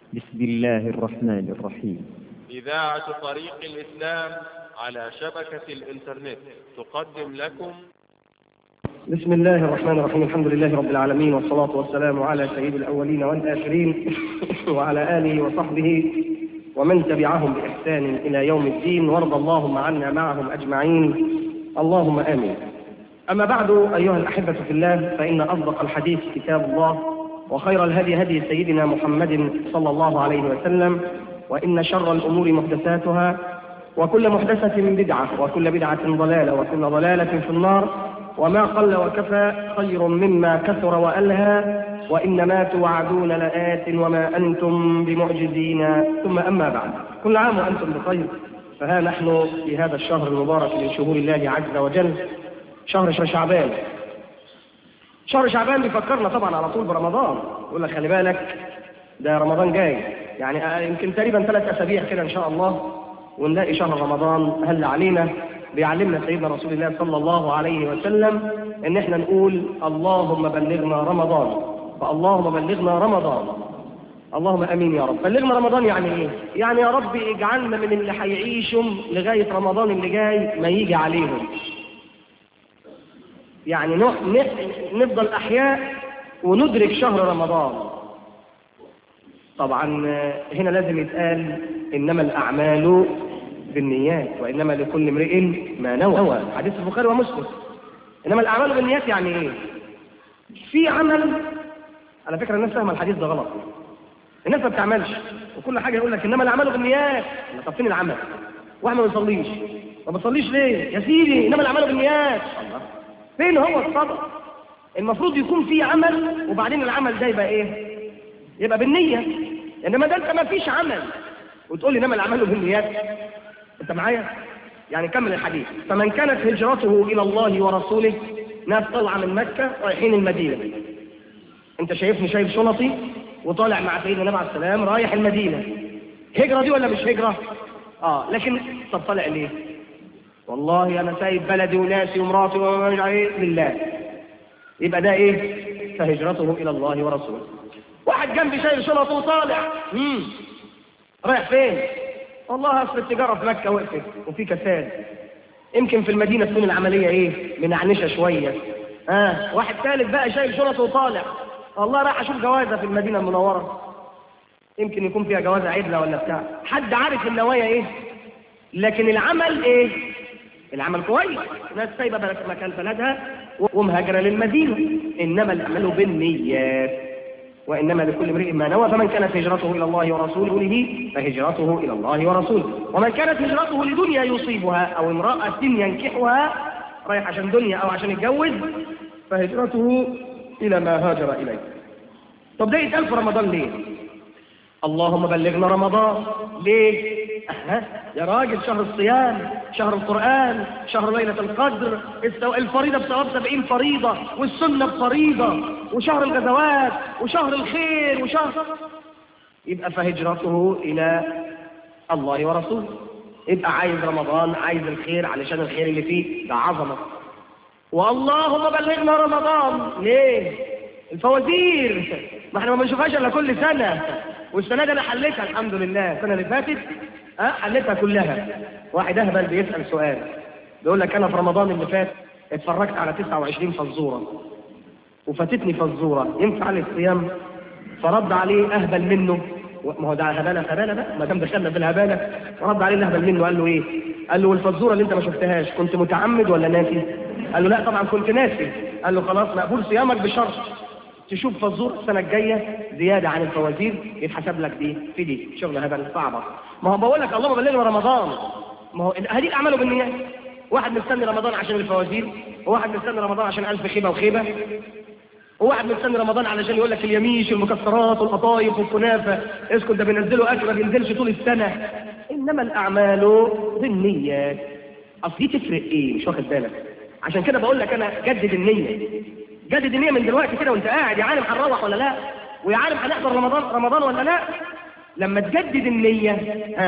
بسم الله الرحمن الرحيم إذاعة طريق الإسلام على شبكة الإنترنت تقدم لكم بسم الله الرحمن الرحيم الحمد لله رب العالمين والصلاة والسلام على سيد الأولين والآخرين وعلى آله وصحبه ومن تبعهم بإحسان إلى يوم الدين وارض اللهم عنا معهم أجمعين اللهم آمين أما بعد أيها الأحبة في الله فإن أصدق الحديث كتاب الله وخير الهدي هدي سيدنا محمد صلى الله عليه وسلم وإن شر الأمور محدثاتها وكل محدثة بدعة وكل بدعة ضلالة وكل ضلالة في النار وما قل وكفى خير مما كثر وألهى وإنما توعدون لآت وما أنتم بمعجزين ثم أما بعد كل عام وأنتم بخير فها نحن في هذا الشهر المبارك من شهور الله عز وجل شهر شعبان شهر شعبان بيفكرنا طبعا على طول برمضان يقول لك خلي بالك ده رمضان جاي يعني يمكن تقريبا ثلاث اسابيع كده ان شاء الله ونلاقي شهر رمضان هل علينا بيعلمنا سيدنا رسول الله صلى الله عليه وسلم ان احنا نقول اللهم بلغنا رمضان فاللهم بلغنا رمضان اللهم امين يا رب بلغنا رمضان يعني ايه يعني يا رب اجعلنا من اللي هيعيشوا لغايه رمضان اللي جاي ما يجي عليهم يعني نفضل احياء وندرك شهر رمضان طبعا هنا لازم يتقال انما الاعمال بالنيات وانما لكل امرئ ما نوى حديث البخاري ومسلم انما الاعمال بالنيات يعني ايه في عمل على فكره الناس فاهمه الحديث ده غلط الناس ما بتعملش وكل حاجه يقول لك انما الاعمال بالنيات طب فين العمل واحد ما بيصليش ما بتصليش ليه يا سيدي انما الاعمال بالنيات الله فين هو الصدق المفروض يكون في عمل وبعدين العمل ده يبقى ايه يبقى بالنيه انما ده انت ما فيش عمل وتقول لي انما الاعمال بالنيات انت معايا يعني كمل الحديث فمن كانت هجرته الى الله ورسوله ناس طالعه من مكه رايحين المدينه انت شايفني شايف شنطي وطالع مع سيدنا النبي عليه السلام رايح المدينه هجره دي ولا مش هجره اه لكن طب طالع ليه والله انا سايب بلدي وناسي ومراتي ومش ايه لله يبقى ده ايه فهجرته الى الله ورسوله واحد جنبي شايل شنطه وطالع امم رايح فين والله اصل التجاره في مكه وقفت وفي كساد يمكن في المدينه تكون العمليه ايه منعنشه شويه ها آه. واحد ثالث بقى شايل شنطه وطالع والله رايح اشوف جوازه في المدينه المنوره يمكن يكون فيها جوازه عدله ولا بتاع حد عارف النوايا ايه لكن العمل ايه العمل كويس ناس سايبه مكان بلدها ومهاجره للمدينه انما الاعمال بالنيات وانما لكل امرئ ما نوى فمن كانت هجرته الى الله ورسوله فهجرته الى الله ورسوله ومن كانت هجرته لدنيا يصيبها او امراه ينكحها رايح عشان دنيا او عشان يتجوز فهجرته الى ما هاجر اليه طب ده يتقال في رمضان ليه اللهم بلغنا رمضان ليه أه. يا راجل شهر الصيام شهر القرآن شهر ليلة القدر الفريضة بثواب سبعين فريضة والسنة بفريضة وشهر الغزوات وشهر الخير وشهر يبقى فهجرته إلى الله ورسوله يبقى عايز رمضان عايز الخير علشان الخير اللي فيه ده عظمة واللهم بلغنا رمضان ليه الفوازير ما احنا ما بنشوفهاش الا كل سنة والسنة دي انا حليتها الحمد لله السنة اللي فاتت أه حليتها كلها واحد اهبل بيسأل سؤال بيقول لك انا في رمضان اللي فات اتفرجت على 29 فزورة وفاتتني فزورة ينفع لي الصيام فرد عليه اهبل منه ما هو ده هبالة هبالة بقى ما دام دخلنا في الهبالة رد عليه الاهبل منه قال له ايه قال له والفزورة اللي انت ما شفتهاش كنت متعمد ولا ناسي قال له لا طبعا كنت ناسي قال له خلاص مقبول صيامك بشرط تشوف فزور السنة الجاية زيادة عن الفوازير يتحسب لك دي في دي شغل هبل صعبة ما هو بقول لك اللهم بلغنا رمضان ما هو هذه الأعمال بالنيات واحد مستني رمضان عشان الفوازير وواحد مستني رمضان عشان ألف خيبة وخيبة وواحد مستني رمضان علشان يقول لك اليميش والمكسرات والقطايف والكنافة اسكت ده بينزلوا أكل ما بينزلش طول السنة إنما الأعمال بالنيات أصل دي تفرق إيه مش واخد بالك عشان كده بقول لك أنا جدد النية جدد النية من دلوقتي كده وانت قاعد يا عالم هنروح ولا لا ويا عالم هنحضر رمضان رمضان ولا لا لما تجدد النية ها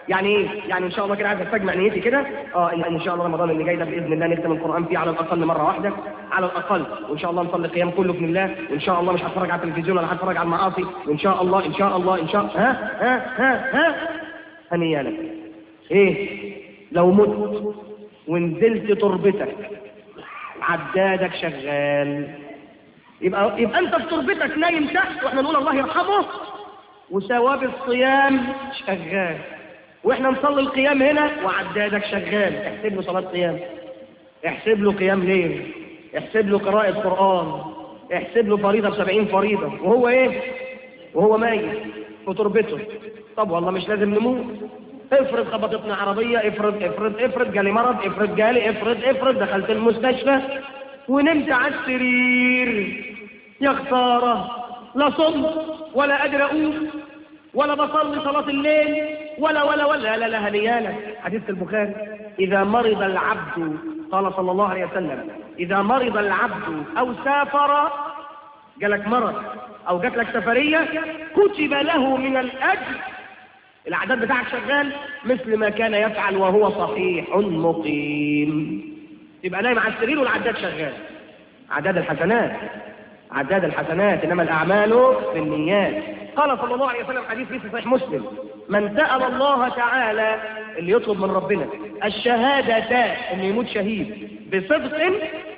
يعني ايه؟ يعني ان شاء الله كده عايز استجمع نيتي كده اه ان إن شاء الله رمضان اللي جاي ده باذن الله نختم القران فيه على الاقل مره واحده على الاقل وان شاء الله نصلي قيام كله باذن الله وان شاء الله مش هتفرج على التلفزيون ولا هتفرج على المعاصي وان شاء الله ان شاء الله ان شاء الله ها ها ها ها هنيا لك ايه لو مت ونزلت تربتك عدادك شغال يبقى يبقى انت في تربتك نايم تحت واحنا نقول الله يرحمه وثواب الصيام شغال واحنا نصلي القيام هنا وعدادك شغال احسب له صلاه قيام احسب له قيام ليل احسب له قراءه قران احسب له فريضه بسبعين فريضه وهو ايه وهو ميت في تربته طب والله مش لازم نموت افرض خبطتنا عربية افرض افرض افرض جالي مرض افرض جالي افرض افرض دخلت المستشفى ونمت على السرير يا خسارة لا صمت ولا قادر اقوم ولا بصلي صلاة الليل ولا ولا ولا لا لا هنيالك حديث البخاري إذا مرض العبد قال صلى الله عليه وسلم إذا مرض العبد أو سافر جالك مرض أو جات لك سفرية كتب له من الأجر الأعداد بتاعك شغال مثل ما كان يفعل وهو صحيح مقيم يبقى نايم على السرير والعداد شغال عداد الحسنات عداد الحسنات إنما الأعمال بالنيات قال صلى الله عليه وسلم حديث في صحيح مسلم من سأل الله تعالى اللي يطلب من ربنا الشهادة انه يموت شهيد بصدق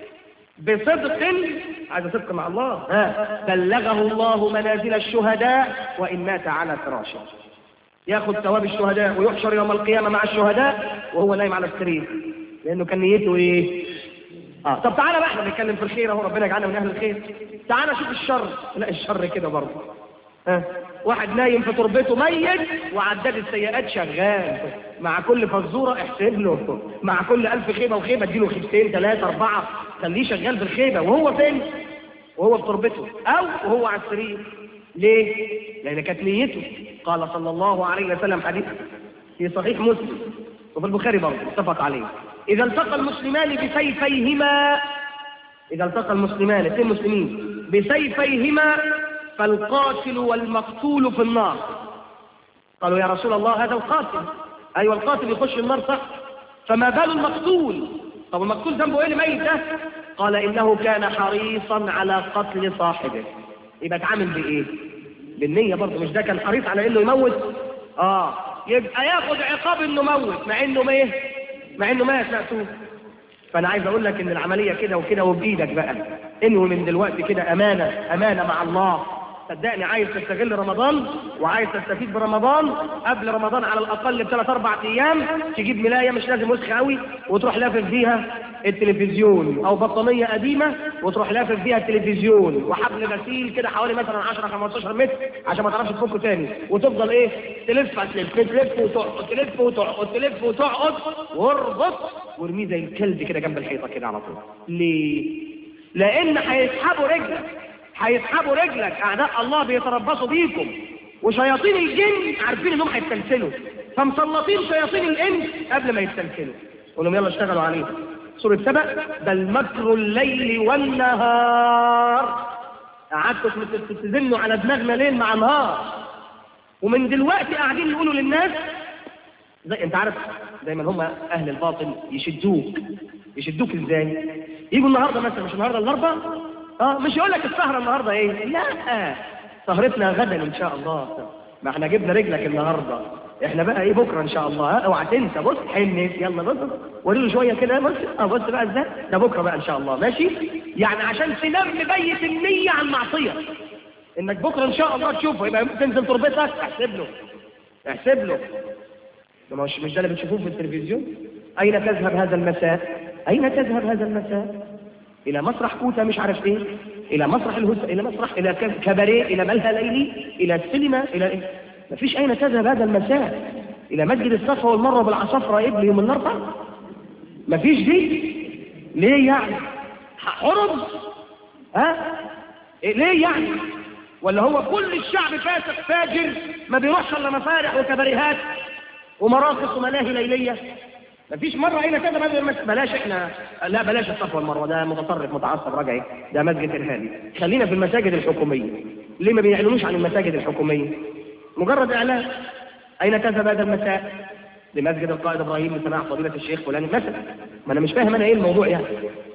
بصدق عايز صدق مع الله ها بلغه الله منازل الشهداء وإن مات على فراشه ياخذ ثواب الشهداء ويحشر يوم القيامة مع الشهداء وهو نايم على السرير لأنه كان نيته إيه؟ آه طب تعالى بقى احنا بنتكلم في الخير اهو ربنا يجعلنا من أهل الخير تعالى شوف الشر لا الشر كده برضه ها واحد نايم في تربته ميت وعداد السيئات شغال مع كل فزوره احسب له مع كل ألف خيبه وخيبه اديله خيبتين ثلاثه اربعه خليه شغال بالخيبه وهو فين؟ وهو في تربته او وهو على السرير ليه؟ لأن كانت نيته قال صلى الله عليه وسلم حديث في صحيح مسلم وفي البخاري برضه اتفق عليه إذا التقى المسلمان بسيفيهما إذا التقى المسلمان اثنين مسلمين بسيفيهما فالقاتل والمقتول في النار قالوا يا رسول الله هذا القاتل أيوة القاتل يخش النار صح فما بال المقتول طب المقتول ذنبه ايه اللي ميت ده قال انه كان حريصا على قتل صاحبه يبقى اتعامل بايه بالنية برضه مش ده كان حريص على انه يموت اه يبقى ياخد عقاب انه موت مع انه ما ايه مع انه مات مقتول فانا عايز اقول لك ان العمليه كده وكده وبايدك بقى انوي من دلوقتي كده امانه امانه مع الله صدقني عايز تستغل رمضان وعايز تستفيد برمضان قبل رمضان على الاقل بثلاث اربع ايام تجيب ملايه مش لازم وسخه قوي وتروح لافف فيها التلفزيون او بطانيه قديمه وتروح لافف فيها التلفزيون وحبل غسيل كده حوالي مثلا 10 15 متر عشان ما تعرفش تفكه تاني وتفضل ايه تلف تلف تلف وتقعد تلف وتقعد تلف وتقعد واربط وارميه زي الكلب كده جنب الحيطه كده على طول ليه؟ لان هيسحبوا رجلك هيسحبوا رجلك اعداء الله بيتربصوا بيكم وشياطين الجن عارفين انهم هيتسلسلوا فمسلطين شياطين الانس قبل ما يتسلسلوا قول لهم يلا اشتغلوا عليه سورة سبأ بل مكر الليل والنهار قعدتوا تزنوا على دماغنا ليل مع نهار ومن دلوقتي قاعدين يقولوا للناس زي انت عارف دايما هم اهل الباطل يشدوك يشدوك ازاي يجوا النهارده مثلا مش النهارده الاربعاء اه مش يقول لك السهره النهارده ايه لا سهرتنا غدا ان شاء الله ما احنا جبنا رجلك النهارده احنا بقى ايه بكره ان شاء الله ها اوعى تنسى بص حنس يلا بص وري له شويه كده بص اه بص بقى ازاي ده بكره بقى ان شاء الله ماشي يعني عشان تنام مبيت النيه عن معصيه انك بكره ان شاء الله تشوفه يبقى تنزل تربتك احسب له احسب له ده مش مش ده اللي بتشوفوه في التلفزيون اين تذهب هذا المساء اين تذهب هذا المساء الى مسرح كوتا مش عارف ايه الى مسرح الهس الى مسرح الى كباريه الى ملهى ليلي الى السينما الى إيه؟ مفيش اين تذهب هذا المساء الى مسجد الصفا والمروه بالعصافره ابن يوم الاربعاء مفيش دي ليه يعني حرم ها إيه ليه يعني ولا هو كل الشعب فاسق فاجر ما بيروحش الا مسارح وكباريهات ومراقص وملاهي ليليه مفيش مرة أين كذا هذا المسجد بلاش احنا لا بلاش الصفا والمروة ده متطرف متعصب رجعي ده مسجد إرهابي خلينا في المساجد الحكومية ليه ما بيعلنوش عن المساجد الحكومية مجرد إعلان أين تذهب هذا المساء لمسجد القائد ابراهيم لسماع فضيله الشيخ فلان مثلا ما انا مش فاهم انا ايه الموضوع يعني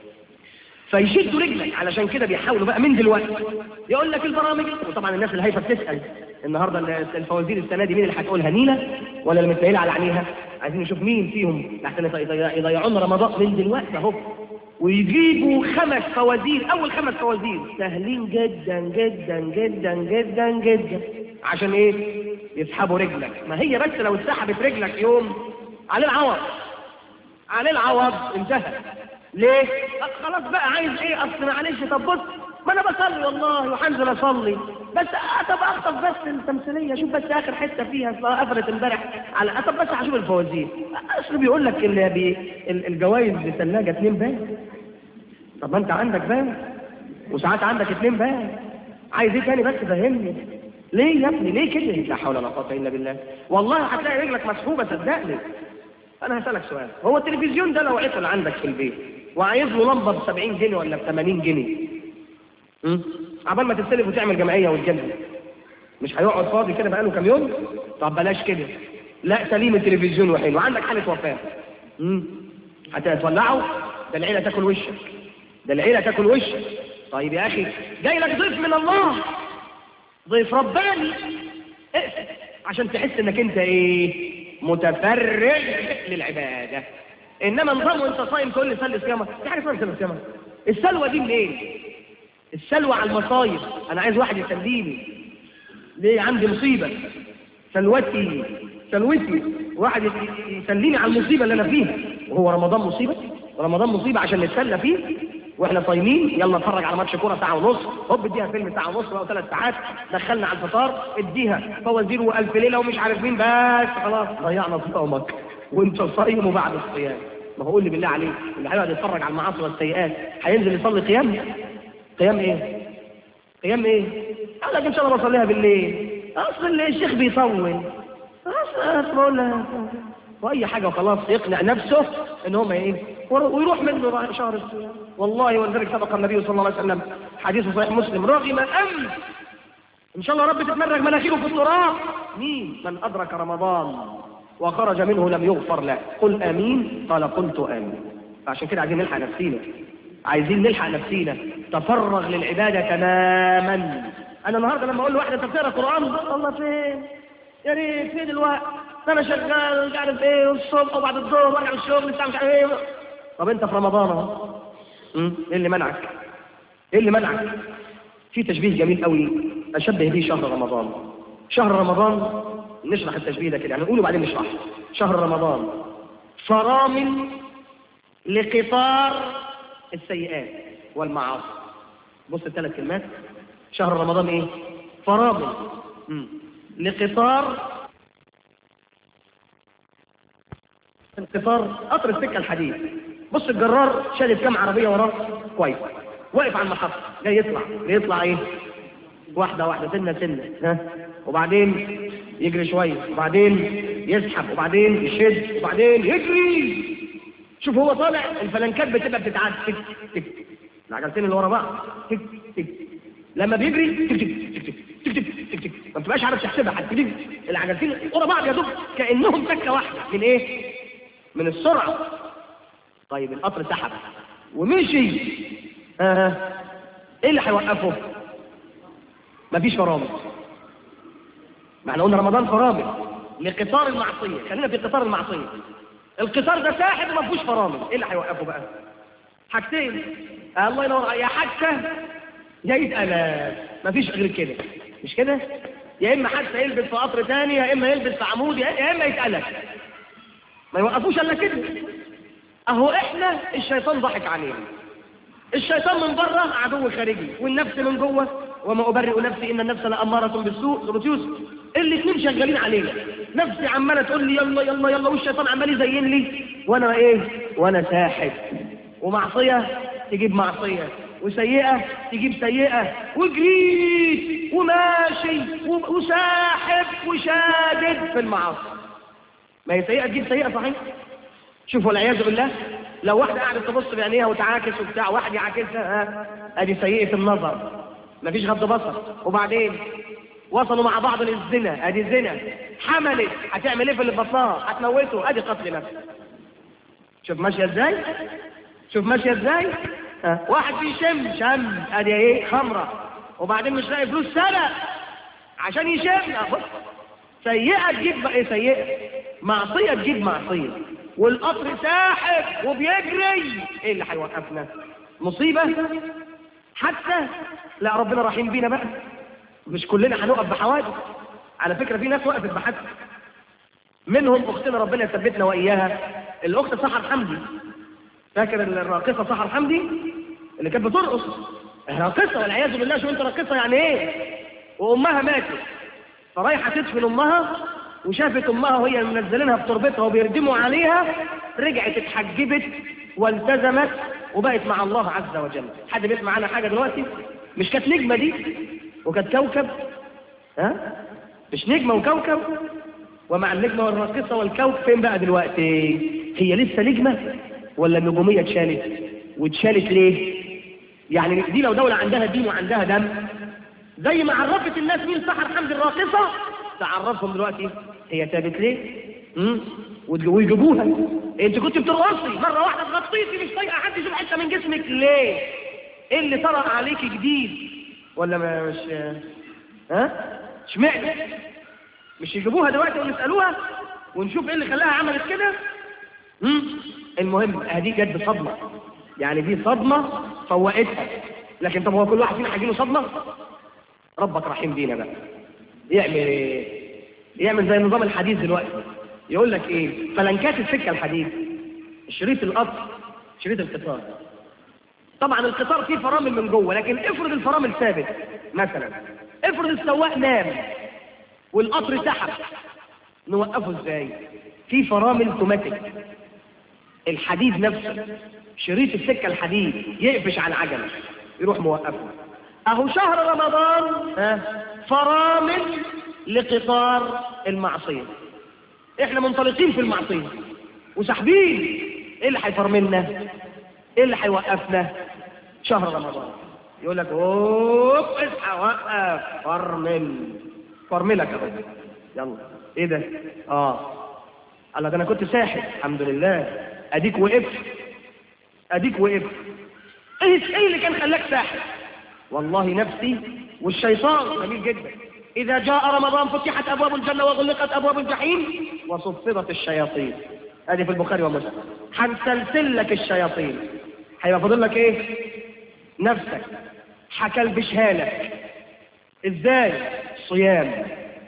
فيشدوا رجلك علشان كده بيحاولوا بقى من دلوقتي يقول لك البرامج وطبعا الناس الهايفه بتسال النهارده الفوازير السنه دي مين اللي هتقولها نيله ولا اللي متنيله على عينيها عايزين نشوف مين فيهم لحسن يضيع- يضيعون رمضان من دلوقتي اهو ويجيبوا خمس فوازير اول خمس فوازير سهلين جدا جدا جدا جدا جدا عشان ايه يسحبوا رجلك ما هي بس لو اتسحبت رجلك يوم عليه العوض عليه العوض انتهى ليه أه خلاص بقى عايز ايه اصل معلش طب بص ما انا بصلي والله وهنزل اصلي بس آه طب اخطف بس التمثيليه شوف بس اخر حته فيها اصل قفلت امبارح على آه طب بس هشوف الفوازير آه، اصل بيقول لك اللي بي... ال- الجوائز بثلاجه اتنين بان طب ما انت عندك بان وساعات عندك اتنين بان عايز ايه تاني بس فهمني ليه يا ابني ليه كده لا حول ولا قوه الا بالله والله هتلاقي رجلك مسحوبه صدقني انا هسألك سؤال هو التلفزيون ده لو عطل عندك في البيت وعايز له لمبه ب 70 جنيه ولا ب 80 جنيه امم عبال ما تستلف وتعمل جمعيه وتجنن مش هيقعد فاضي كده بقاله كام يوم طب بلاش كده لا سليم التلفزيون وحلو وعندك حاله وفاه امم هتولعه ده العيله تاكل وشك ده العيله تاكل وشك طيب يا اخي جاي لك ضيف من الله ضيف رباني اقفل عشان تحس انك انت ايه متفرغ للعباده انما نظام وانت صايم تقول لي سلي صيامك في حاجه اسمها سلي صيامك السلوى دي منين السلوى على المصايب انا عايز واحد يسليني ليه عندي مصيبه سلوتي سلوتي واحد يسليني على المصيبه اللي انا فيها وهو رمضان مصيبه رمضان مصيبه عشان نتسلى فيه واحنا صايمين يلا نتفرج على ماتش كوره ساعه ونص هوب اديها فيلم ساعه ونص او ثلاث ساعات دخلنا على الفطار اديها فوازير والف ليله ومش عارف مين بس خلاص ضيعنا صيامك وانت صايم وبعد الصيام ما هو قول لي بالله عليك اللي هيقعد يتفرج على المعاصي والسيئات هينزل يصلي قيام قيام ايه قيام ايه قال لك ان شاء الله بصليها بالليل اصل الشيخ بيطول اصل بقول لها واي حاجه وخلاص يقنع نفسه ان هم ايه ويروح منه بقى شهر الصيام والله ولذلك سبق النبي صلى الله عليه وسلم حديث صحيح مسلم رغم امس ان شاء الله رب تتمرغ مناخيره في التراب مين من ادرك رمضان وخرج منه لم يغفر له قل امين قال قلت امين فعشان كده عايزين نلحق نفسينا عايزين نلحق نفسينا تفرغ للعباده تماما انا النهارده لما اقول لواحد انت بتقرا قران والله فين يا ريت فين الوقت ده انا شغال مش عارف ايه والصبح وبعد الظهر وارجع من الشغل الساعه مش عارف ايه طب انت في رمضان اهو أمم، ايه اللي منعك؟ ايه اللي منعك؟ في تشبيه جميل قوي اشبه به شهر رمضان شهر رمضان نشرح التشبيه ده كده يعني نقوله بعدين نشرح شهر رمضان فرام لقطار السيئات والمعاصي بص الثلاث كلمات شهر رمضان ايه فرام مم. لقطار انقطار قطر السكه الحديد بص الجرار شادد كام عربيه وراه كويس واقف على المحطه جاي يطلع جاي يطلع ايه واحده واحده سنه سنه ها وبعدين يجري شويه وبعدين يسحب وبعدين يشد وبعدين يجري شوف هو طالع الفلنكات بتبقى بتتعاد تك تك العجلتين اللي ورا بعض تك تك لما بيجري تك تك تك تك تك تك تك تك ما بتبقاش عارف تحسبها حتى تجري العجلتين ورا بعض يا دوب كانهم تكه واحده من ايه؟ من السرعه طيب القطر سحب ومشي آه. ايه اللي هيوقفه؟ مفيش فرامل ما احنا قلنا رمضان فرامل لقطار المعصيه خلينا في قطار المعصيه القطار ده ساحب وما فيهوش فرامل ايه اللي هيوقفه بقى؟ حاجتين آه الله ينور عليك. يا حكه يا يتقلب مفيش غير كده مش كده؟ يا اما حتى يلبس في قطر تاني يا اما يلبس في عمود يا يا اما يتقلب ما يوقفوش الا كده اهو احنا الشيطان ضحك علينا الشيطان من بره عدو خارجي والنفس من جوه وما ابرئ نفسي ان النفس لاماره بالسوء سوره يوسف الاثنين شغالين علينا نفسي عماله تقول لي يلا يلا يلا والشيطان عمال يزين لي وانا ايه وانا ساحب ومعصيه تجيب معصيه وسيئه تجيب سيئه وجريت وماشي و- وساحب وشادد في المعاصي ما هي سيئه تجيب سيئه صحيح شوفوا والعياذ بالله لو واحدة قاعدة تبص بعينيها وتعاكس وبتاع واحد يعاكسها ها ادي سيئة النظر مفيش غض بصر وبعدين وصلوا مع بعض للزنا ادي زنا حملت هتعمل ايه في اللي في بطنها هتموته ادي قتل نفس شوف ماشيه ازاي شوف ماشيه ازاي ها. واحد بيشم شم ادي ايه خمره وبعدين مش لاقي فلوس سنه عشان يشم أهو. سيئه تجيب بقى ايه سيئه معصيه تجيب معصيه والقطر ساحب وبيجري ايه اللي هيوقفنا مصيبه حتى لا ربنا رحيم بينا بقى مش كلنا هنقف بحوادث على فكره في ناس وقفت بحادث منهم اختنا ربنا يثبتنا واياها الاخت سحر حمدي فاكر الراقصه سحر حمدي اللي كانت بترقص راقصه والعياذ بالله شو انت راقصه يعني ايه وامها ماتت فرايحه تدفن امها وشافت امها وهي منزلينها في تربتها وبيردموا عليها رجعت اتحجبت والتزمت وبقت مع الله عز وجل حد بيسمع عنها حاجه دلوقتي مش كانت نجمه دي وكانت كوكب ها مش نجمه وكوكب ومع النجمه والراقصه والكوكب فين بقى دلوقتي هي لسه نجمه ولا النجوميه اتشالت واتشالت ليه يعني دي لو دوله عندها دين وعندها دم زي ما عرفت الناس مين سحر حمد الراقصه تعرفهم دلوقتي هي تابت ليه امم ويجيبوها انت كنت بترقصي مره واحده اتغطيتي مش طايقه حد يشوف حته من جسمك ليه ايه اللي طرأ عليكي جديد ولا ما مش ها اشمعنى مش يجيبوها دلوقتي ونسالوها ونشوف ايه اللي خلاها عملت كده امم المهم ادي جت بصدمه يعني دي صدمه فوقتها لكن طب هو كل واحد فينا هيجيله صدمه ربك رحيم بينا بقى يعمل ايه يعمل زي النظام الحديث دلوقتي يقول لك ايه فلنكات السكه الحديد شريط القطر شريط القطار طبعا القطار فيه فرامل من جوه لكن افرض الفرامل ثابت مثلا افرض السواق نام والقطر سحب نوقفه ازاي في فرامل اوتوماتيك الحديد نفسه شريط السكه الحديد يقفش على العجله يروح موقفه اهو شهر رمضان ها فرامل لقطار المعصيه احنا منطلقين في المعصيه وساحبين ايه اللي هيفرملنا ايه اللي هيوقفنا شهر رمضان يقول لك اوب اصحى وقف فرمل فرملك يا رب يلا ايه ده اه قال لك انا كنت ساحب الحمد لله اديك وقفت اديك وقفت ايه ايه اللي كان خلاك ساحب والله نفسي والشيطان جميل جدا إذا جاء رمضان فتحت أبواب الجنة وغلقت أبواب الجحيم وصفدت الشياطين هذه في البخاري ومسلم هنسلسل لك الشياطين هيبقى فاضل لك إيه؟ نفسك هكلبشها لك إزاي؟ صيام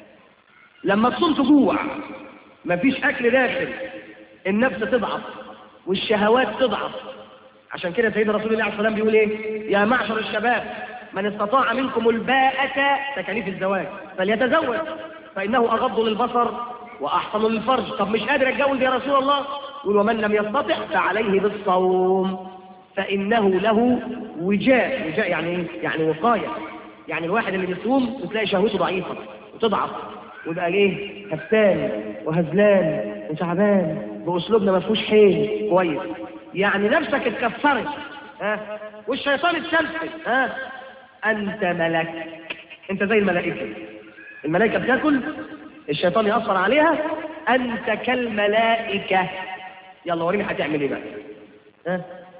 لما تصوم تجوع مفيش أكل داخل النفس تضعف والشهوات تضعف عشان كده سيدنا رسول الله عليه الصلاة والسلام بيقول إيه؟ يا معشر الشباب من استطاع منكم الباءة تكاليف الزواج فليتزوج فإنه أغض للبصر وأحسن للفرج طب مش قادر أتجوز يا رسول الله يقول ومن لم يستطع فعليه بالصوم فإنه له وجاء وجاء يعني إيه؟ يعني وقاية يعني الواحد اللي بيصوم بتلاقي شهوته ضعيفة وتضعف ويبقى ايه هفتان وهزلان وتعبان بأسلوبنا ما فيهوش حيل كويس يعني نفسك اتكسرت ها والشيطان اتسلسل ها أنت ملك أنت زي الملائكة الملائكة بتاكل الشيطان يأثر عليها أنت كالملائكة يلا وريني هتعمل إيه بقى ها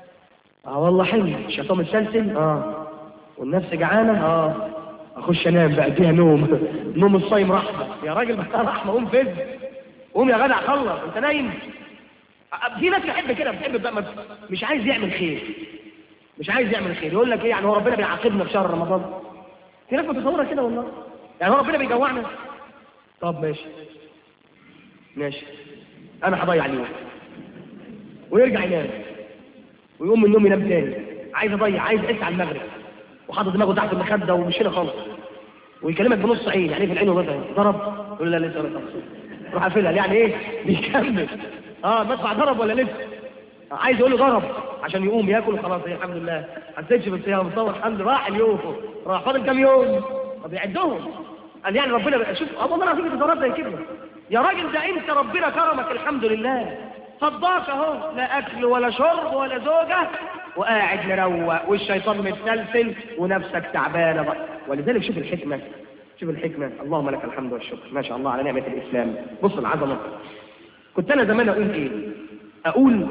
اه والله حلو الشيطان متسلسل اه والنفس جعانة اه اخش انام بقى اديها نوم نوم الصايم رحمة يا راجل بقى رحمة قوم فز قوم يا جدع خلص انت نايم في ناس تحب كده بتحب بقى ما- مش عايز يعمل خير مش عايز يعمل خير يقول لك ايه يعني هو ربنا بيعاقبنا في شهر رمضان في ناس متصوره كده والله يعني هو ربنا بيجوعنا طب ماشي ماشي انا هضيع اليوم ويرجع ينام ويقوم من النوم ينام تاني عايز اضيع عايز اقيس على المغرب وحاطط دماغه تحت المخده ومش هنا خالص ويكلمك بنص عين يعني إيه في العين وبس ضرب يقول لا لسه لسه روح قافلها يعني ايه بيكمل اه المدفع ضرب ولا لسه عايز يقول له ضرب عشان يقوم ياكل وخلاص إيه، الحمد لله حسيتش بالصيام مصور الحمد لله راح اليوم راح فاضل كام يوم طب يعدهم قال يعني ربنا بقى شوف اه والله العظيم تصرفات زي كده يا راجل ده انت ربنا كرمك الحمد لله فضاك اهو لا اكل ولا شرب ولا زوجه وقاعد مروق والشيطان متسلسل ونفسك تعبانه بقى ولذلك شوف الحكمه شوف الحكمة اللهم لك الحمد والشكر ما شاء الله على نعمة الإسلام بص العظمة كنت أنا زمان أقول إيه أقول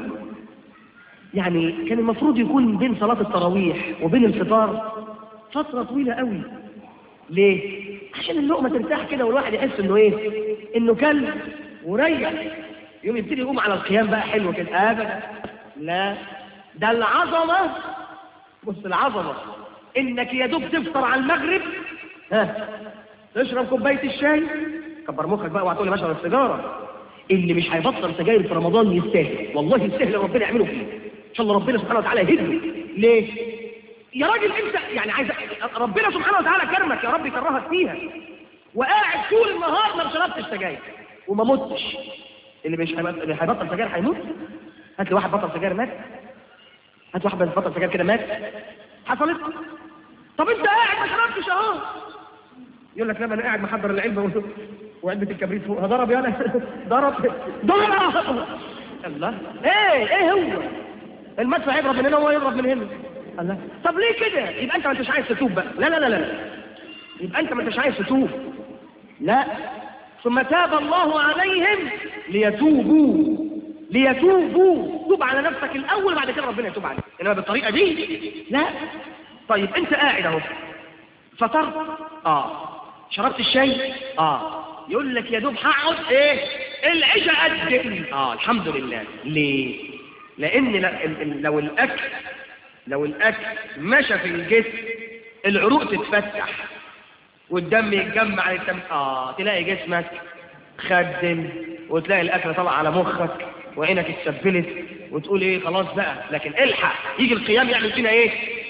يعني كان المفروض يكون بين صلاة التراويح وبين الفطار فترة طويلة قوي ليه؟ عشان اللقمة ترتاح كده والواحد يحس إنه إيه؟ إنه كل وريح يوم يبتدي يقوم على القيام بقى حلو كده أبدا لا ده العظمة بص العظمة إنك يا دوب تفطر على المغرب ها تشرب كوباية الشاي كبر مخك بقى وهتقول لي بشرب السيجارة اللي مش هيبطل سجاير في رمضان يستاهل والله يستاهل ربنا يعمله فيه ان شاء الله ربنا سبحانه وتعالى يهده ليه يا راجل انت يعني عايز ربنا سبحانه وتعالى كرمك يا رب يكرهك فيها وقاعد طول النهار ما شربتش سجاير وما متش اللي مش هيبطل اللي هيبطل سجاير هيموت هات لي واحد بطل سجاير مات هات واحد بطل سجاير كده مات حصلت طب انت قاعد ما شربتش اهو يقول لك لا ما انا قاعد محضر العلبه و- وعلبه الكبريت فوقها ضرب يا انا ضرب ضرب الله ايه ايه هو المدفع يضرب من هنا وهو يضرب من هنا الله طب ليه كده يبقى انت ما انتش عايز تتوب بقى لا لا لا لا يبقى انت ما انتش عايز تتوب لا ثم تاب الله عليهم ليتوبوا ليتوبوا توب على نفسك الاول بعد كده ربنا يتوب عليك انما بالطريقه دي لا طيب انت قاعد اهو فطرت اه شربت الشاي اه يقول لك يا دوب هقعد ايه العشاء قد اه الحمد لله ليه لان ل- ال- ال- لو الاكل لو الاكل مشى في الجسم العروق تتفتح والدم يتجمع الدم اه تلاقي جسمك خدم وتلاقي الاكل طلع على مخك وعينك اتسبلت وتقول ايه خلاص بقى لكن الحق يجي القيام يعمل فينا ايه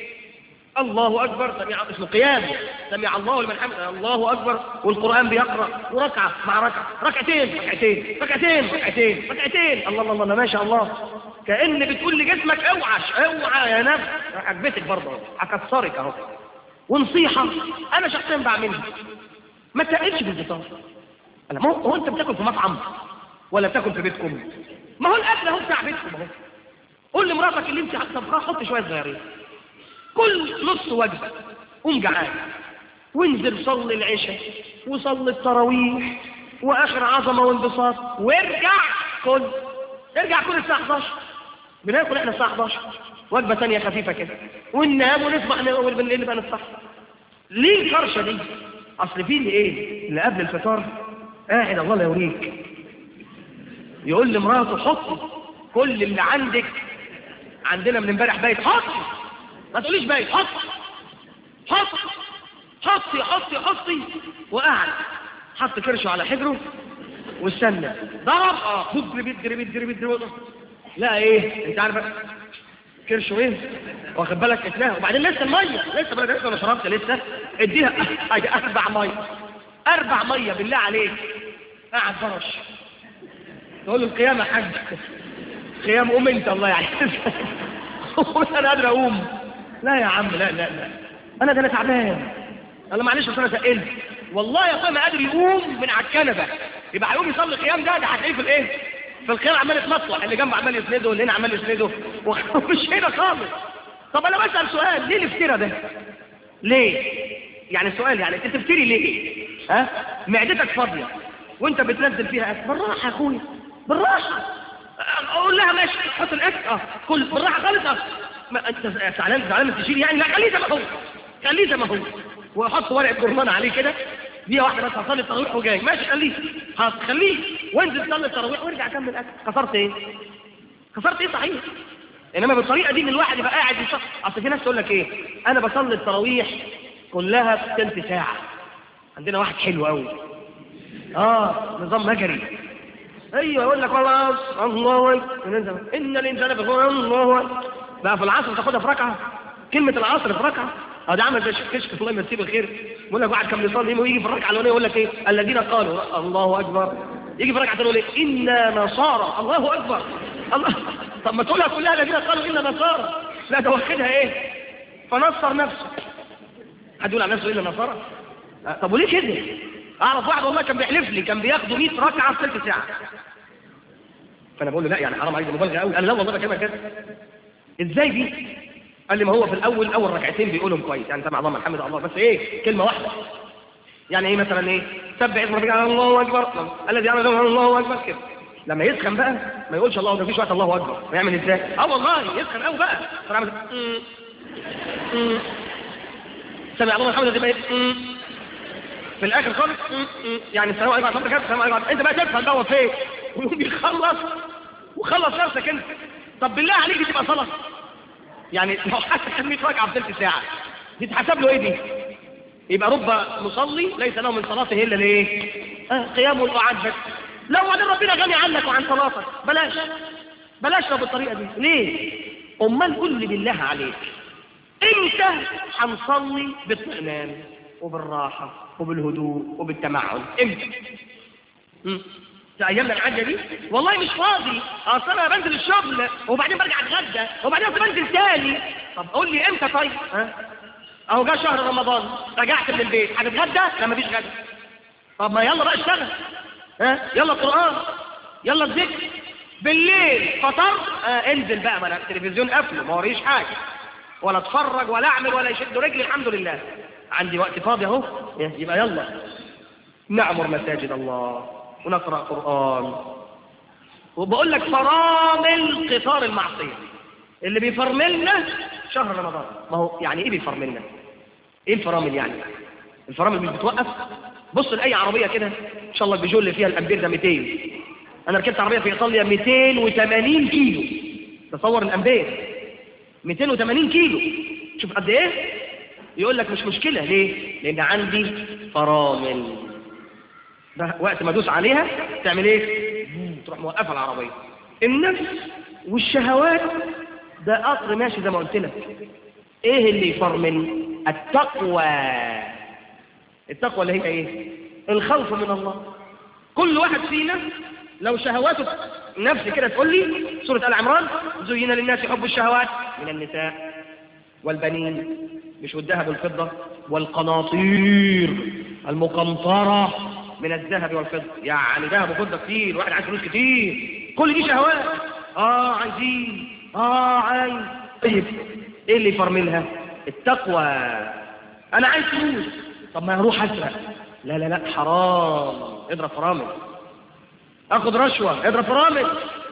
الله اكبر سمع اسمه قيام سمع الله لمن حمده الله اكبر والقران بيقرا وركعه مع ركعه ركعتين ركعتين ركعتين ركعتين ركعتين الله الله الله ما شاء الله كان بتقول لجسمك اوعش اوعى يا نفس عجبتك برضه أهو. هكسرك اهو ونصيحه انا شخصيا بعملها ما تقلش بالفطار انا ما هو هو انت بتاكل في مطعم ولا بتاكل في بيتكم ما هو الاكل اهو بتاع بيتكم اهو قول لمراتك اللي انت طبخها حط شويه صغيرين كل نص وجبة قوم جعان وانزل صلي العشاء وصلي التراويح واخر عظمة وانبساط وارجع كل ارجع كل الساعة 11 بناكل احنا الساعة 11 وجبة ثانية خفيفة كده وننام ونصبح نقول بالليل نبقى نصحى ليه الكرشة دي؟ اصل في اللي ايه؟ اللي قبل الفطار قاعد الله لا يوريك يقول لمراته حطي كل اللي عندك عندنا من امبارح بايت حطي ما تقوليش بايت حط حط حطي حطي حطي وقعد حط كرشه على حجره واستنى ضرب اه بدري بدري بدري بدري لا ايه انت عارف كرشه ايه واخد بالك اتناه وبعدين لسه الميه لسه بلد لسه انا شربت لسه اديها اربع ميه اربع ميه بالله عليك قاعد برش تقول له القيامه يا حاج قيام قوم انت الله يعني انا قادر اقوم لا يا عم لا لا لا انا ده انا تعبان انا معلش بس انا تقلت والله يا اخويا ما قادر يقوم من على الكنبه يبقى هيقوم يصلي القيام ده ده هتلاقيه في الايه في القيام عمال يتمطوح اللي جنبه عمال يسنده واللي هنا عمال يسنده ومش هنا خالص طب انا بسال سؤال ليه الافتراء ده ليه يعني سؤال يعني انت تفتري ليه ها معدتك فاضيه وانت بتنزل فيها اكل بالراحه يا اخويا بالراحه اقول لها ماشي حط الاكل اه كل بالراحه خالص اه ما انت زعلان زعلان تشيل يعني لا خليه زي ما هو خليه زي ما هو واحط ورقه جرمان عليه كده دي واحده بس هصلي التراويح وجاي ماشي خليه هتخليه وانزل صلي التراويح وارجع كمل اكل خسرت ايه خسرت ايه صحيح انما بالطريقه دي ان الواحد يبقى قاعد يصلي اصل في ناس تقول لك ايه انا بصلي التراويح كلها في ثلث ساعه عندنا واحد حلو قوي اه نظام مجري ايوه يقول لك خلاص الله اكبر ان الانسان في الله أكبر. بقى في العصر تاخدها في ركعه كلمه العصر في ركعه اه ده عمل زي الشيخ كشك الله يمسيه بالخير يقول لك واحد كان بيصلي ويجي في الركعه الاولانيه يقول لك ايه الذين قالوا الله اكبر يجي في الركعه الثانيه يقول ايه انا نصارى الله اكبر الله طب ما تقولها كلها الذين قالوا انا نصارى لا ده واخدها ايه فنصر نفسه حد يقول على نفسه الا نصارى آه، طب وليه كده اعرف واحد والله كان بيحلف لي كان بياخدوا 100 ركعه في ثلث ساعه فانا بقول له لا يعني حرام عليك دي مبالغه قوي انا لا والله بكلمك كده ازاي دي قال لي ما هو في الاول اول ركعتين بيقولهم كويس يعني سمع الله من حمد الله بس ايه كلمه واحده يعني ايه مثلا ايه سبح اسم ربك على الله اكبر الذي عمل الله اكبر كده لما يسخن بقى ما يقولش الله ما فيش وقت الله اكبر ويعمل ازاي اه والله يسخن قوي بقى فنعمل سمع الله الحمد لله ايه في الاخر خالص يعني السلام عليكم ورحمه الله السلام عليكم انت بقى تفهم بقى فين ويقوم يخلص وخلص نفسك انت طب بالله عليك دي تبقى صلاه يعني لو حسب 100 ركعه في ثلث ساعه دي تحسب له ايه دي يبقى رب مصلي ليس له من صلاته الا الايه آه قيام وقعد بس لو بعدين ربنا غني عنك وعن صلاتك بلاش بلاش لو بالطريقه دي ليه امال قول لي بالله عليك انت هنصلي باطمئنان وبالراحه وبالهدوء وبالتمعن امتى مم. في ايامنا الحاجه دي والله مش فاضي اصل انا بنزل الشغل وبعدين برجع اتغدى وبعدين أصل بنزل تاني طب قول لي امتى طيب ها اهو جه شهر رمضان رجعت من البيت هتتغدى لا مفيش غدا طب ما يلا بقى اشتغل ها يلا قران يلا الذكر بالليل فطر آه انزل بقى ما انا التلفزيون قافله ما وريش حاجه ولا اتفرج ولا اعمل ولا يشد رجلي الحمد لله عندي وقت فاضي اهو يبقى يلا نعمر مساجد الله ونقرا قران وبقول لك فرامل قطار المعصيه اللي بيفرملنا شهر رمضان ما هو يعني ايه بيفرملنا ايه الفرامل يعني الفرامل مش بتوقف بص لاي عربيه كده ان شاء الله البيجو اللي فيها الامبير ده 200 انا ركبت عربيه في ايطاليا 280 كيلو تصور الامبير 280 كيلو شوف قد ايه يقول لك مش مشكله ليه لان عندي فرامل ده وقت ما ادوس عليها تعمل ايه تروح موقفه العربيه النفس والشهوات ده قطر ماشي زي ما قلت لك ايه اللي يفرمل التقوى التقوى اللي هي ايه الخوف من الله كل واحد فينا لو شهواته نفسي كده تقول لي سورة آل عمران زين للناس حب الشهوات من النساء والبنين مش والذهب والفضة والقناطير المقنطرة من الذهب والفضة يعني ذهب وفضة كتير واحد عايز فلوس كتير كل دي شهوات اه عايزين اه عايز طيب ايه اللي يفرملها التقوى انا عايز فلوس طب ما اروح اسرق لا لا لا حرام اضرب فرامل اخد رشوة اضرب فرامل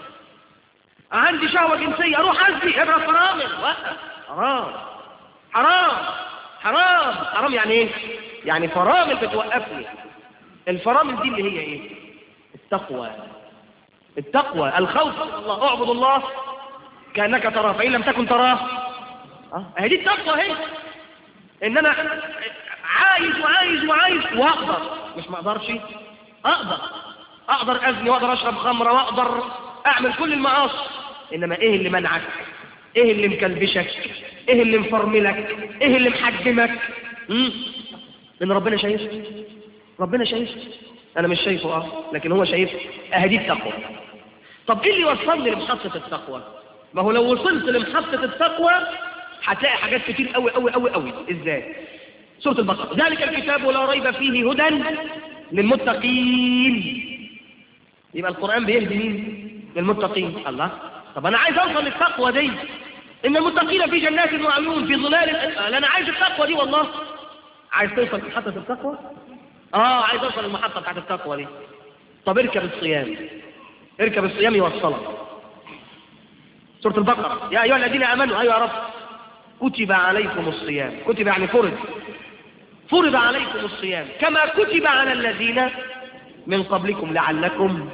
عندي شهوة جنسية اروح ازني اضرب فرامل وقف حرام حرام حرام حرام يعني ايه يعني فرامل بتوقفني الفرامل دي اللي هي ايه التقوى التقوى الخوف من الله اعبد الله كانك تراه فان لم تكن تراه اه هي دي التقوى اهي ان انا عايز وعايز وعايز واقدر مش ما اقدرش اقدر اقدر ازني واقدر اشرب خمره واقدر اعمل كل المعاصي انما ايه اللي منعك ايه اللي مكلبشك ايه اللي مفرملك ايه اللي محجمك امم لان ربنا شايف ربنا شايف انا مش شايفه اه لكن هو شايف اهدي التقوى طب ايه اللي وصلني لمحطه التقوى ما هو لو وصلت لمحطه التقوى هتلاقي حاجات كتير قوي قوي قوي قوي ازاي سوره البقره ذلك الكتاب لا ريب فيه هدى للمتقين يبقى القران بيهدي مين للمتقين الله طب انا عايز اوصل للتقوى دي ان المتقين في جنات وعيون في ظلال لا انا عايز التقوى دي والله عايز توصل لمحطه التقوى اه عايز اوصل للمحطه بتاعت التقوى دي طب اركب الصيام اركب الصيام يوصلك سوره البقره يا ايها الذين امنوا ايها رب كتب عليكم الصيام كتب يعني فرض فرض عليكم الصيام كما كتب على الذين من قبلكم لعلكم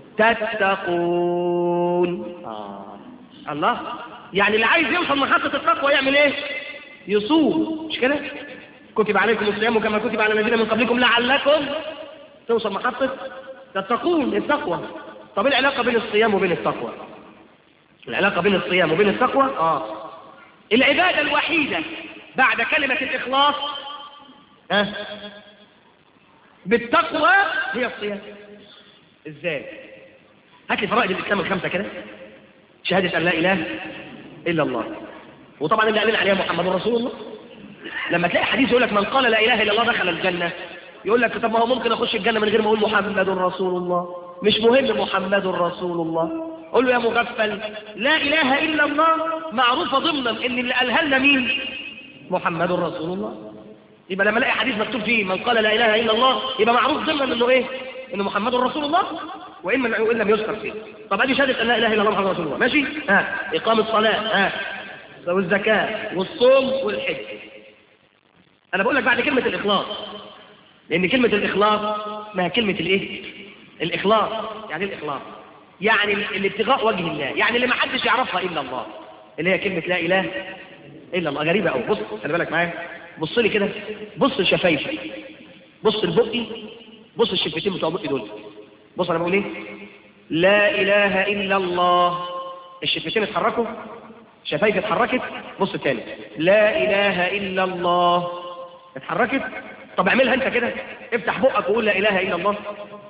تتقون آه. الله يعني اللي عايز يوصل محطة التقوى يعمل ايه يصوم مش كده كتب عليكم الصيام كما كتب على الذين من قبلكم لعلكم توصل محطة تتقون التقوى طب ايه العلاقة بين الصيام وبين التقوى العلاقة بين الصيام وبين التقوى اه العبادة الوحيدة بعد كلمة الإخلاص ها بالتقوى هي الصيام ازاي هات لي فرائض الاسلام الخمسه كده شهاده ان لا اله الا الله وطبعا اللي قال عليها محمد رسول الله لما تلاقي حديث يقول لك من قال لا اله الا الله دخل الجنه يقول لك طب ما هو ممكن اخش الجنه من غير ما اقول محمد رسول الله مش مهم محمد رسول الله قول له يا مغفل لا اله الا الله معروفه ضمنا ان اللي قالها لنا مين محمد رسول الله يبقى لما الاقي حديث مكتوب فيه من قال لا اله الا الله يبقى معروف ضمنا انه ايه انه محمد رسول الله وان من وان لم يذكر فيه طب ادي شهاده ان لا اله الا الله محمد رسول الله ماشي ها اقام الصلاه ها والزكاه والصوم والحج انا بقول لك بعد كلمه الاخلاص لان كلمه الاخلاص ما هي كلمه الايه الاخلاص يعني إيه الاخلاص يعني ال- الابتغاء وجه الله يعني اللي ما حدش يعرفها الا الله اللي هي كلمه لا اله الا الله غريبه قوي بص خلي بالك معايا بص لي كده بص لشفايفي بص لبقي بص الشفتين بتوع بقي دول بص انا بقول ايه لا اله الا الله الشفتين اتحركوا شفايفي اتحركت بص تاني لا اله الا الله اتحركت طب اعملها انت كده افتح بقك وقول لا اله الا الله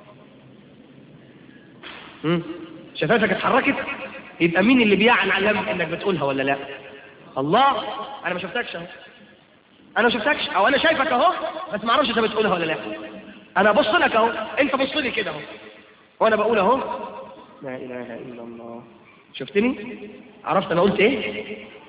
مم. شفايفك اتحركت يبقى مين اللي بيعلم انك بتقولها ولا لا الله انا ما شفتكش اهو انا ما شفتكش او انا شايفك اهو بس ما اعرفش انت بتقولها ولا لا انا بص لك اهو انت بص لي كده اهو وانا بقول اهو لا اله الا الله شفتني عرفت انا قلت ايه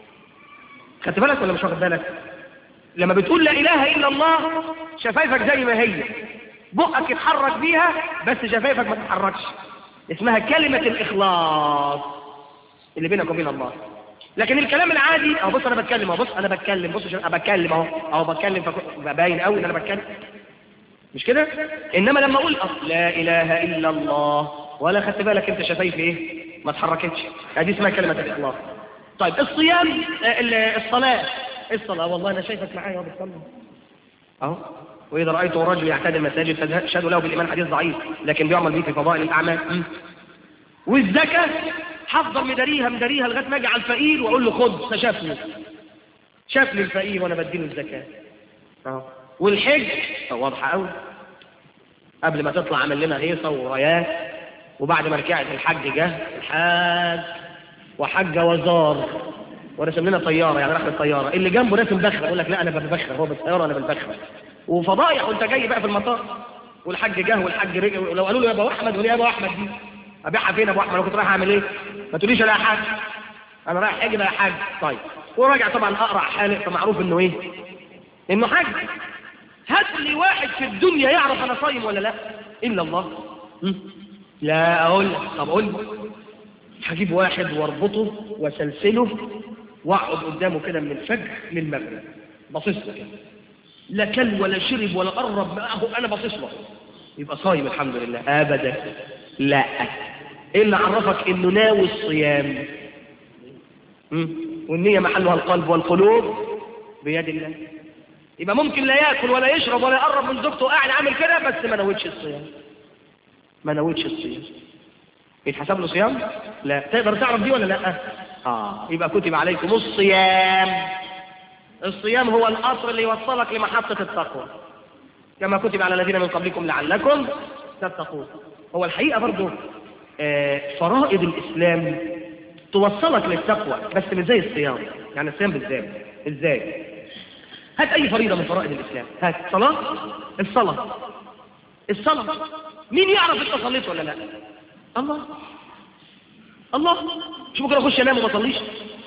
خدت بالك ولا مش واخد بالك لما بتقول لا اله الا الله شفايفك زي ما هي بقك يتحرك بيها بس شفايفك ما تتحركش اسمها كلمة الإخلاص اللي بينك وبين الله لكن الكلام العادي اهو بص انا بتكلم اهو بص انا بتكلم بص شوف انا بتكلم اهو اهو بتكلم فك- باين قوي ان انا بتكلم مش كده انما لما اقول أه لا اله الا الله ولا خدت بالك انت شفايف ايه ما اتحركتش ادي اسمها كلمه الاخلاص طيب الصيام آه، ال- الصلاه الصلاه والله انا شايفك معايا اهو بتصلي اهو واذا رايت رجل يعتاد المساجد فاشهدوا له بالايمان حديث ضعيف لكن بيعمل به في فضائل الاعمال م. والزكاه هفضل مداريها مداريها لغايه ما اجي على الفقير واقول له خد فشافني شاف لي الفقير وانا بديله الزكاه اهو والحج واضحه قوي قبل ما تطلع عمل لنا هيصه ورايات وبعد ما رجعت الحج جه الحاج وحج وزار ورسم لنا طياره يعني رحله طياره اللي جنبه راسم بخره يقول لك لا انا ببخر هو بالطياره انا بالبخره وفضايح وانت جاي بقى في المطار والحج جه والحج رجع ولو قالوا له يا ابو احمد قول يا ابو احمد دي ابيعها فين يا ابو احمد انا كنت رايح اعمل ايه؟ ما تقوليش انا يا حاج انا رايح حج بقى حاج طيب وراجع طبعا اقرع حالق فمعروف انه ايه؟ انه حج هات لي واحد في الدنيا يعرف انا صايم ولا لا الا الله م? لا اقول لك طب قول لي هجيب واحد واربطه وسلسله واقعد قدامه كده من الفجر للمغرب باصص له كده لا كل ولا شرب ولا قرب معه انا باصص له يبقى صايم الحمد لله ابدا لا ايه اللي عرفك انه ناوي الصيام م? والنية محلها القلب والقلوب بيد الله يبقى ممكن لا ياكل ولا يشرب ولا يقرب من زوجته قاعد عامل كده بس ما نويتش الصيام ما نويتش الصيام يتحسب له صيام لا تقدر تعرف دي ولا لا اه يبقى كتب عليكم الصيام الصيام هو القطر اللي يوصلك لمحطة التقوى كما كتب على الذين من قبلكم لعلكم تتقون هو الحقيقة برضو آه فرائض الإسلام توصلك للتقوى بس مش زي الصيام يعني الصيام بالذات ازاي هات أي فريضة من فرائض الإسلام هات صلاة الصلاة الصلاة مين يعرف انت صليت ولا لا الله الله مش ممكن اخش انام وما اصليش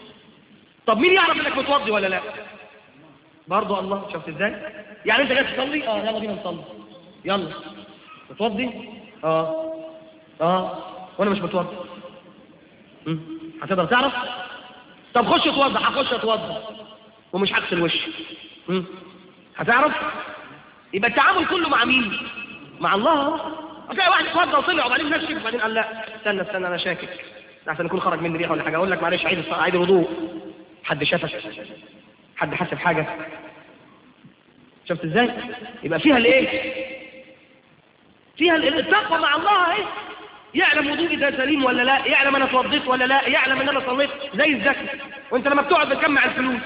طب مين يعرف انك متوضي ولا لا برضه الله شفت ازاي يعني انت جاي تصلي اه يلا بينا نصلي يلا متوضي اه اه وانا مش متوضي مم. هتقدر تعرف طب خش اتوضى هخش اتوضى ومش هغسل وشي مم. هتعرف يبقى التعامل كله مع مين مع الله هتلاقي واحد اتوضى وطلع وبعدين نفسي وبعدين قال لا استنى استنى انا شاكك عشان يكون خرج مني ريحه ولا حاجه اقول لك معلش عيد الص- عيد الوضوء حد شافك حد حس بحاجه شفت ازاي يبقى فيها الايه فيها ال- التقوى مع الله اهي يعلم وضوئي ده سليم ولا لا يعلم انا اتوضيت ولا لا يعلم ان انا صليت زي الزكاه وانت لما بتقعد بتجمع الفلوس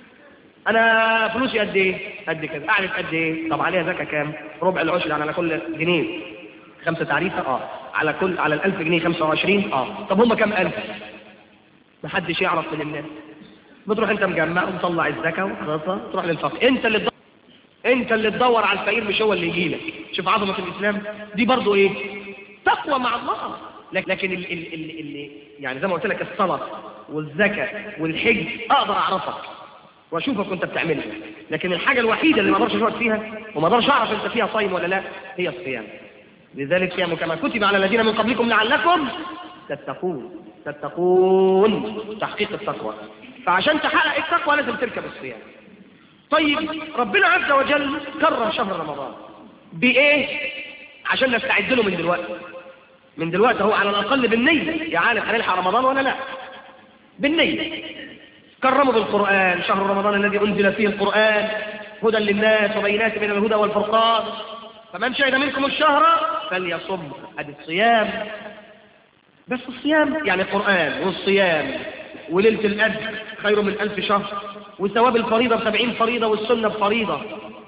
انا فلوسي قد ايه قد كده قعدت قد ايه طب عليها زكاه كام ربع العشر يعني على كل جنيه خمسة تعريفة اه على كل على الألف جنيه خمسة وعشرين اه طب هم كام ألف محدش يعرف من الناس بتروح انت مجمع ومطلع الزكاة وخلاص تروح للفقير انت اللي تدور انت اللي تدور على الفقير مش هو اللي يجي لك شوف عظمة الإسلام دي برضو ايه تقوى مع الله لك- لكن ال ال ال ال يعني زي ما قلت لك الصلاة والزكاة والحج اقدر اعرفك واشوفك وانت بتعملها لكن الحاجه الوحيده اللي ما اقدرش اشوفك فيها وما اقدرش اعرف انت فيها صايم ولا لا هي الصيام لذلك صيام كما كتب على الذين من قبلكم لعلكم تتقون تتقون تحقيق التقوى فعشان تحقق التقوى لازم تركب الصيام طيب ربنا عز وجل كرر شهر رمضان بايه عشان نستعد له من دلوقتي من دلوقتي هو على الاقل بالنيه يا عالم هنلحق رمضان ولا لا بالنيه كرموا بالقران شهر رمضان الذي انزل فيه القران هدى للناس وبينات من الهدى والفرقان فمن شهد منكم الشهر فليصم ادي الصيام بس الصيام يعني القرآن والصيام وليلة الأجر خير من ألف شهر وثواب الفريضة بسبعين فريضة والسنة بفريضة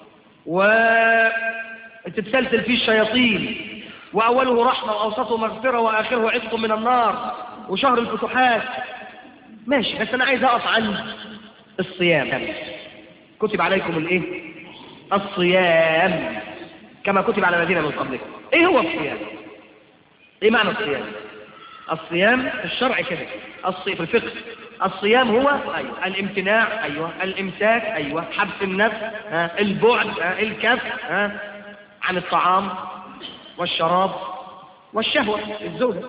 وتتسلسل فيه الشياطين وأوله رحمة وأوسطه مغفرة وآخره عتق من النار وشهر الفتوحات ماشي بس أنا عايز أقف عن الصيام كتب عليكم الإيه؟ الصيام كما كتب على الذين من قبلكم إيه هو الصيام؟ إيه معنى الصيام؟ الصيام في الشرع كده الصي في الفقه الصيام هو أيوة. الامتناع أيوة الإمساك أيوة حبس النفس ها. البعد ها. الكف ها. عن الطعام والشراب والشهوة الزوجة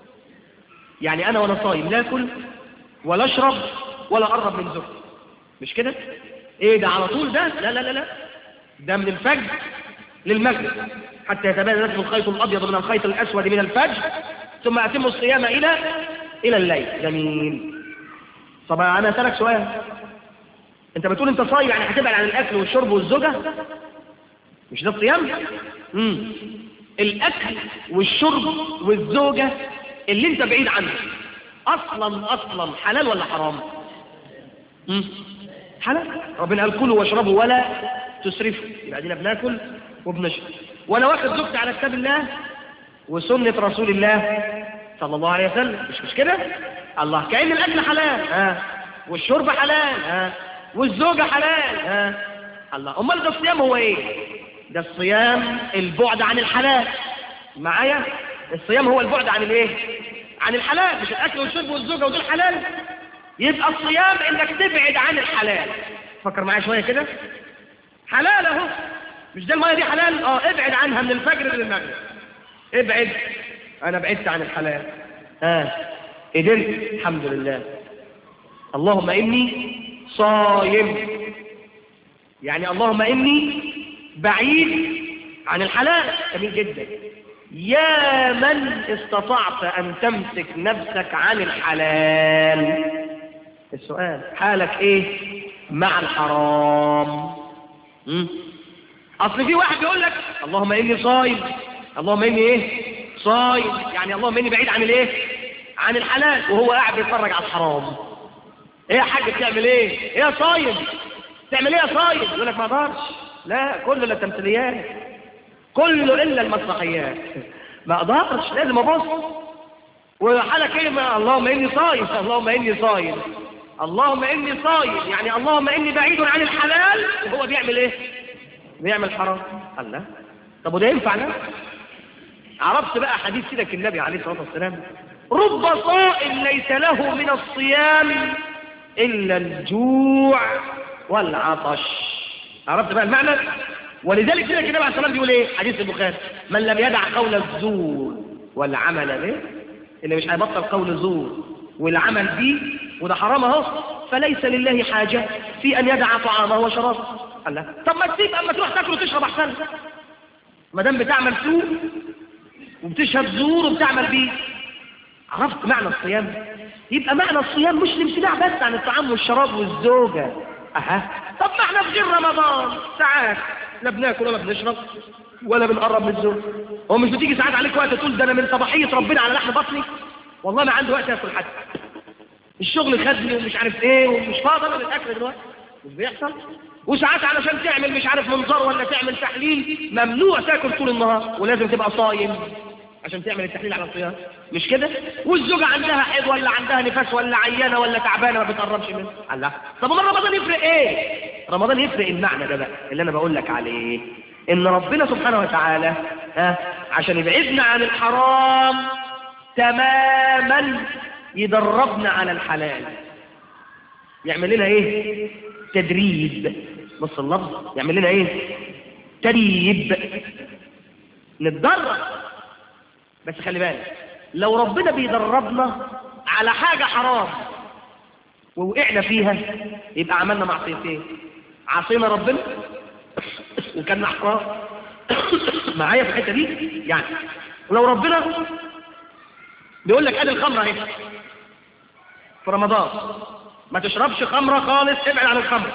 يعني أنا وأنا صايم لا أكل ولا أشرب ولا أقرب من زوجتي مش كده؟ إيه ده على طول ده؟ لا لا لا لا ده من الفجر للمغرب حتى يتبين لكم الخيط الأبيض من الخيط الأسود من الفجر ثم أتم الصيام إلى إلى الليل جميل طب أنا أسألك سؤال أنت بتقول أنت صايم يعني هتبعد عن الأكل والشرب والزوجة مش ده الصيام؟ امم الأكل والشرب والزوجة اللي أنت بعيد عنه أصلا أصلا حلال ولا حرام؟ امم حلال ربنا قال كلوا واشربوا ولا تسرفوا يبقى دينا بناكل وبنشرب وانا واخد زوجتي على كتاب الله وسنة رسول الله صلى الله عليه وسلم مش مش كده الله كأن الأكل حلال ها والشرب حلال ها والزوجة حلال ها الله أمال ده الصيام هو إيه ده الصيام البعد عن الحلال معايا الصيام هو البعد عن الايه عن الحلال مش الأكل والشرب والزوجة ودول حلال يبقى الصيام إنك تبعد عن الحلال فكر معايا شوية كده حلال اهو مش ده المية دي حلال اه ابعد عنها من الفجر للمغرب ابعد انا بعدت عن الحلال ها آه. قدرت الحمد لله اللهم اني صايم يعني اللهم اني بعيد عن الحلال جميل جدا يا من استطعت ان تمسك نفسك عن الحلال السؤال حالك ايه مع الحرام مم؟ اصل في واحد يقول لك اللهم اني صايم اللهم اني ايه صايم يعني اللهم اني بعيد عن الايه عن الحلال وهو قاعد بيتفرج على الحرام ايه يا حاج بتعمل ايه ايه يا صايم تعمل ايه يا صايم يقول لك ما اقدرش لا كله الا التمثيليات كله الا المسرحيات ما اقدرش لازم ابص وحالك ايه ما اللهم اني صايم اللهم اني صايم اللهم اني صايم يعني اللهم اني بعيد عن الحلال وهو بيعمل ايه بيعمل حرام الله طب وده ينفع ده عرفت بقى حديث سيدك النبي عليه الصلاه والسلام رب صائم ليس له من الصيام الا الجوع والعطش عرفت بقى المعنى ولذلك سيدك النبي عليه الصلاه والسلام بيقول ايه حديث البخاري من لم يدع قول الزور والعمل به اللي مش هيبطل قول زور والعمل به وده حرام اهو فليس لله حاجه في ان يدع طعامه وشرابه الله طب ما تسيب اما تروح تاكل وتشرب احسن ما دام بتعمل سوء وبتشهد زور وبتعمل بيه عرفت معنى الصيام يبقى معنى الصيام مش الامتناع بس عن الطعام والشراب والزوجة اها طب ما احنا في غير رمضان ساعات لا بناكل ولا بنشرب ولا بنقرب من الزوج هو مش بتيجي ساعات عليك وقت تقول ده انا من صباحية ربنا على لحم بطني والله ما عندي وقت اكل حتى الشغل خدني ومش عارف ايه ومش فاضي انا للاكل دلوقتي مش بيحصل وساعات علشان تعمل مش عارف منظار ولا تعمل تحليل ممنوع تاكل طول النهار ولازم تبقى صايم عشان تعمل التحليل على الصيام مش كده والزوجة عندها حيض ولا عندها نفاس ولا عيانة ولا تعبانة ما بتقربش منه الله طب امال رمضان يفرق ايه رمضان يفرق المعنى ده بقى اللي انا بقول لك عليه ان ربنا سبحانه وتعالى ها عشان يبعدنا عن الحرام تماما يدربنا على الحلال يعمل لنا ايه تدريب بص اللفظ يعمل لنا ايه تدريب نتدرب بس خلي بالك لو ربنا بيدربنا على حاجة حرام ووقعنا فيها يبقى عملنا معصيتين عصينا ربنا وكان حرام معايا في الحته دي يعني لو ربنا بيقول لك ادي الخمره اهي في رمضان ما تشربش خمره خالص ابعد عن الخمر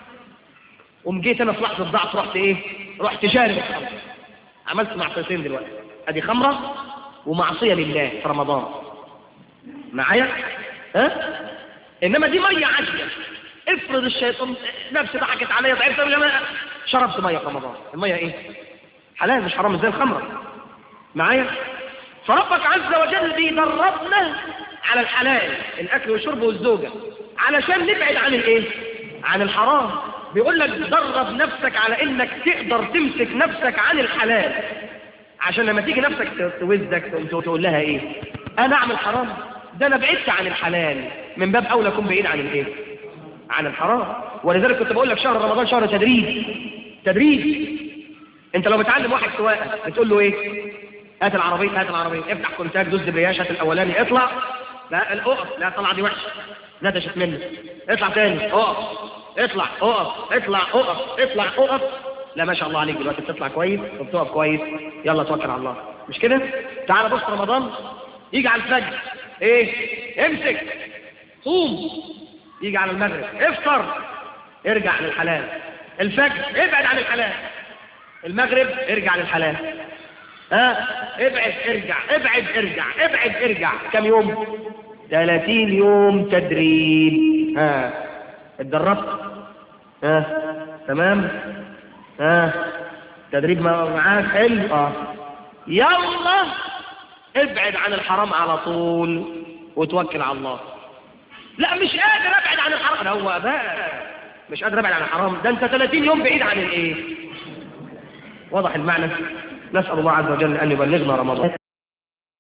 قوم جيت انا في لحظه ضعف رحت ايه رحت شارب الخمر عملت معصيتين دلوقتي ادي خمره ومعصيه لله في رمضان معايا ها انما دي ميه عاديه افرض الشيطان نفسي ضحكت عليا ضعفت انا شربت ميه في رمضان الميه ايه حلال مش حرام زي الخمره معايا فربك عز وجل بيدربنا على الحلال الاكل والشرب والزوجه علشان نبعد عن الايه عن الحرام بيقول لك درب نفسك على انك تقدر تمسك نفسك عن الحلال عشان لما تيجي نفسك توزك تقوم تقول لها ايه انا اعمل حرام ده انا بعدت عن الحلال من باب اولى اكون بعيد عن الايه عن الحرام ولذلك كنت بقول لك شهر رمضان شهر تدريب تدريب انت لو بتعلم واحد سواقه بتقول له ايه هات العربيه هات العربيه افتح كونتاك دوس دبرياش هات الاولاني اطلع لا اقف لا طلع دي وحشه نتشت منك اطلع تاني اقف اطلع اقف اطلع اقف اطلع اقف لا ما شاء الله عليك دلوقتي بتطلع كويس وبتقف كويس يلا توكل على الله مش كده تعال بص رمضان يجي على الفجر ايه امسك قوم يجي على المغرب افطر ارجع للحلال الفجر ابعد عن الحلال المغرب ارجع للحلال ها ابعد ارجع ابعد ارجع ابعد ارجع كم يوم 30 يوم تدريب ها اتدربت ها تمام ها تدريب معاك حلو اه يلا ابعد عن الحرام على طول وتوكل على الله لا مش قادر ابعد عن الحرام هو بقى مش قادر ابعد عن الحرام ده انت 30 يوم بعيد عن الايه واضح المعنى نسال الله عز وجل ان يبلغنا رمضان